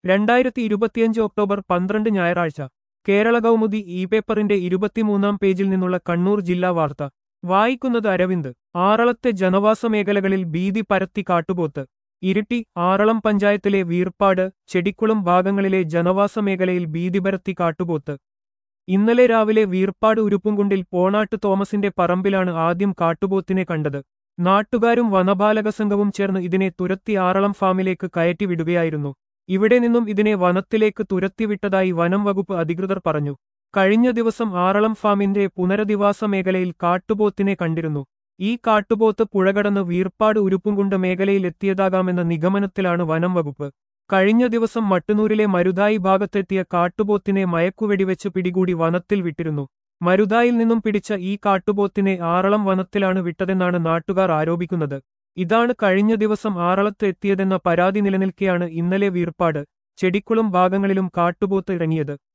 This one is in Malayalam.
രണ്ടായിരത്തി ഇരുപത്തിയഞ്ച് ഒക്ടോബർ പന്ത്രണ്ട് ഞായറാഴ്ച കേരള കൗമുദി ഇ പേപ്പറിന്റെ ഇരുപത്തിമൂന്നാം പേജിൽ നിന്നുള്ള കണ്ണൂർ ജില്ലാ വാർത്ത വായിക്കുന്നത് അരവിന്ദ് ആറളത്തെ ജനവാസ മേഖലകളിൽ ഭീതി പരത്തി കാട്ടുപോത്ത് ഇരിട്ടി ആറളം പഞ്ചായത്തിലെ വീർപ്പാട് ചെടിക്കുളം ഭാഗങ്ങളിലെ ജനവാസ മേഖലയിൽ ഭീതി പരത്തി കാട്ടുപോത്ത് ഇന്നലെ രാവിലെ വീർപ്പാട് ഉരുപ്പുംകുണ്ടിൽ പോണാട്ട് തോമസിന്റെ പറമ്പിലാണ് ആദ്യം കാട്ടുപോത്തിനെ കണ്ടത് നാട്ടുകാരും വനപാലക സംഘവും ചേർന്ന് ഇതിനെ തുരത്തി ആറളം ഫാമിലേക്ക് കയറ്റി വിടുകയായിരുന്നു ഇവിടെ നിന്നും ഇതിനെ വനത്തിലേക്ക് തുരത്തിവിട്ടതായി വനം വകുപ്പ് അധികൃതർ പറഞ്ഞു കഴിഞ്ഞ ദിവസം ആറളം ഫാമിന്റെ പുനരധിവാസ മേഖലയിൽ കാട്ടുപോത്തിനെ കണ്ടിരുന്നു ഈ കാട്ടുപോത്ത് പുഴകടന്ന് വീർപ്പാട് ഉരുപ്പുംകുണ്ട് മേഖലയിൽ എത്തിയതാകാമെന്ന നിഗമനത്തിലാണ് വനം വകുപ്പ് കഴിഞ്ഞ ദിവസം മട്ടുന്നൂരിലെ മരുതായി ഭാഗത്തെത്തിയ കാട്ടുപോത്തിനെ മയക്കുവെടിവെച്ച് പിടികൂടി വനത്തിൽ വിട്ടിരുന്നു മരുതായിൽ നിന്നും പിടിച്ച ഈ കാട്ടുപോത്തിനെ ആറളം വനത്തിലാണ് വിട്ടതെന്നാണ് നാട്ടുകാർ ആരോപിക്കുന്നത് ഇതാണ് കഴിഞ്ഞ ദിവസം ആറളത്ത് എത്തിയതെന്ന പരാതി നിലനിൽക്കെയാണ് ഇന്നലെ വീർപ്പാട് ചെടിക്കുളം ഭാഗങ്ങളിലും കാട്ടുപോത്ത് ഇറങ്ങിയത്